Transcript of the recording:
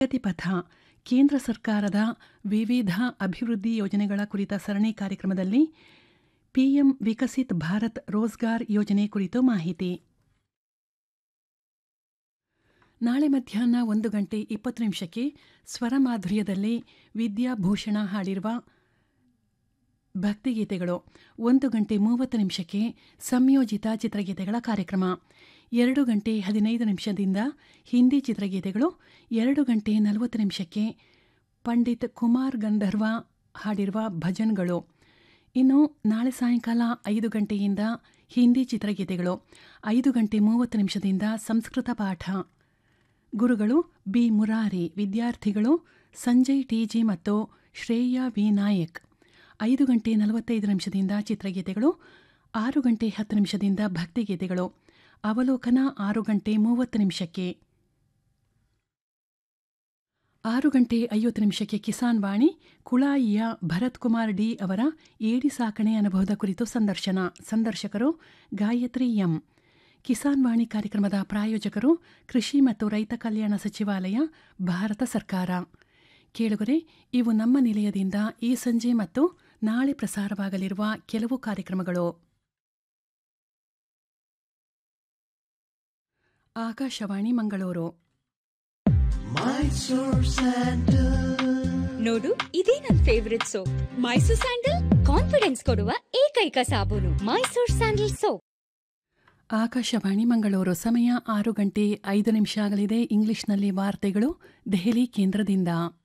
ಪ್ರಗತಿಪಥ ಕೇಂದ್ರ ಸರ್ಕಾರದ ವಿವಿಧ ಅಭಿವೃದ್ಧಿ ಯೋಜನೆಗಳ ಕುರಿತ ಸರಣಿ ಕಾರ್ಯಕ್ರಮದಲ್ಲಿ ಪಿಎಂ ವಿಕಸಿತ್ ಭಾರತ್ ರೋಜ್ಗಾರ್ ಯೋಜನೆ ಕುರಿತು ಮಾಹಿತಿ ನಾಳೆ ಮಧ್ಯಾಹ್ನ ಒಂದು ಗಂಟೆ ಇಪ್ಪತ್ತು ನಿಮಿಷಕ್ಕೆ ಸ್ವರಮಾಧುರ್ಯದಲ್ಲಿ ವಿದ್ಯಾಭೂಷಣ ಹಾಡಿರುವ ಭಕ್ತಿಗೀತೆಗಳು ಒಂದು ಗಂಟೆ ಮೂವತ್ತು ನಿಮಿಷಕ್ಕೆ ಸಂಯೋಜಿತ ಚಿತ್ರಗೀತೆಗಳ ಕಾರ್ಯಕ್ರಮ ಎರಡು ಗಂಟೆ ಹದಿನೈದು ನಿಮಿಷದಿಂದ ಹಿಂದಿ ಚಿತ್ರಗೀತೆಗಳು ಎರಡು ಗಂಟೆ ನಲವತ್ತು ನಿಮಿಷಕ್ಕೆ ಪಂಡಿತ್ ಕುಮಾರ್ ಗಂಧರ್ವ ಹಾಡಿರುವ ಭಜನ್ಗಳು ಇನ್ನು ನಾಳೆ ಸಾಯಂಕಾಲ ಐದು ಗಂಟೆಯಿಂದ ಹಿಂದಿ ಚಿತ್ರಗೀತೆಗಳು ಐದು ಗಂಟೆ ಮೂವತ್ತು ನಿಮಿಷದಿಂದ ಸಂಸ್ಕೃತ ಪಾಠ ಗುರುಗಳು ಬಿ ಮುರಾರಿ ವಿದ್ಯಾರ್ಥಿಗಳು ಸಂಜಯ್ ಟಿಜಿ ಮತ್ತು ಶ್ರೇಯಾ ವಿ ನಾಯಕ್ ಐದು ಗಂಟೆ ನಲವತ್ತೈದು ನಿಮಿಷದಿಂದ ಚಿತ್ರಗೀತೆಗಳು ಆರು ಗಂಟೆ ಹತ್ತು ನಿಮಿಷದಿಂದ ಭಕ್ತಿಗೀತೆಗಳು ಅವಲೋಕನ ಆರು ಗಂಟೆ ಮೂವತ್ತು ನಿಮಿಷಕ್ಕೆ ಆರು ಗಂಟೆ ಐವತ್ತು ನಿಮಿಷಕ್ಕೆ ಕಿಸಾನ್ ವಾಣಿ ಕುಳಾಯಿಯ ಭರತ್ ಕುಮಾರ್ ಡಿ ಅವರ ಏಡಿ ಸಾಕಣೆ ಅನುಭವದ ಕುರಿತು ಸಂದರ್ಶನ ಸಂದರ್ಶಕರು ಗಾಯತ್ರಿ ಎಂ ಕಿಸಾನ್ ವಾಣಿ ಕಾರ್ಯಕ್ರಮದ ಪ್ರಾಯೋಜಕರು ಕೃಷಿ ಮತ್ತು ರೈತ ಕಲ್ಯಾಣ ಸಚಿವಾಲಯ ಭಾರತ ಸರ್ಕಾರ ಕೇಳುಗರೆ ಇವು ನಮ್ಮ ನಿಲಯದಿಂದ ಈ ಸಂಜೆ ಮತ್ತು ನಾಳೆ ಪ್ರಸಾರವಾಗಲಿರುವ ಕೆಲವು ಕಾರ್ಯಕ್ರಮಗಳು ಆಕಾಶವಾಣಿ ಮಂಗಳೂರು ನೋಡು ಇದೇ ನನ್ favourite soap Mysore sandal confidence ಕೊಡುವ ಏಕೈಕ ಸಾಬೂನು ಮೈಸೂರ್ ಸ್ಯಾಂಡಲ್ ಸೋಪ್ ಆಕಾಶವಾಣಿ ಮಂಗಳೂರು ಸಮಯ ಆರು ಗಂಟೆ ಐದು ನಿಮಿಷ ಆಗಲಿದೆ ಇಂಗ್ಲಿಷ್ನಲ್ಲಿ ವಾರ್ತೆಗಳು ದೆಹಲಿ ಕೇಂದ್ರದಿಂದ